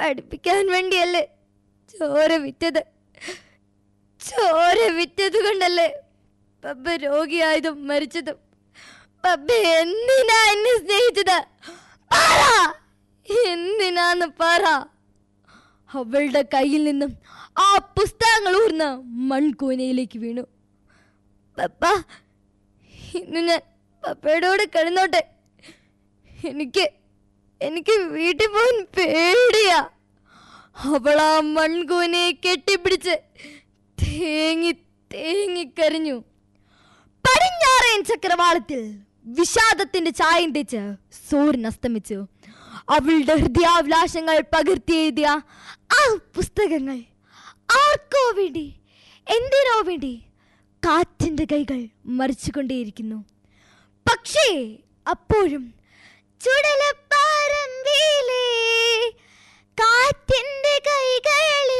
പഠിപ്പിക്കാൻ വേണ്ടിയല്ലേ ചോര വിറ്റത് ചോര വിറ്റത് കൊണ്ടല്ലേ പപ്പ രോഗിയായതും മരിച്ചതും പപ്പ എന്തിനാ എന്നെ സ്നേഹിച്ചത് പറ എന്തിനാന്ന് പറ അവളുടെ കയ്യിൽ നിന്നും ആ പുസ്തകങ്ങൾ ഊർന്ന് മൺകൂനയിലേക്ക് വീണു പപ്പ ഇന്ന് ഞാൻ പപ്പയുടെ കൂടെ കിടന്നോട്ടെ എനിക്ക് എനിക്ക് വീട്ടിൽ പോകാൻ പേടിയാ അവൾ ആ മൺകൂനയെ കെട്ടിപ്പിടിച്ച് തേങ്ങി തേങ്ങിക്കരഞ്ഞു പടിഞ്ഞാറേൻ ചക്രവാളത്തിൽ വിഷാദത്തിന്റെ ചായം തേച്ച് സൂര്യൻ അസ്തമിച്ചു അവളുടെ ഹൃദയാഭിലാഷങ്ങൾ പകർത്തിയെഴുതിയ ആ പുസ്തകങ്ങൾ ആർക്കോ വേണ്ടി എന്തിനോ വേണ്ടി കാറ്റിന്റെ കൈകൾ മറിച്ചുകൊണ്ടേയിരിക്കുന്നു പക്ഷേ അപ്പോഴും ചുടല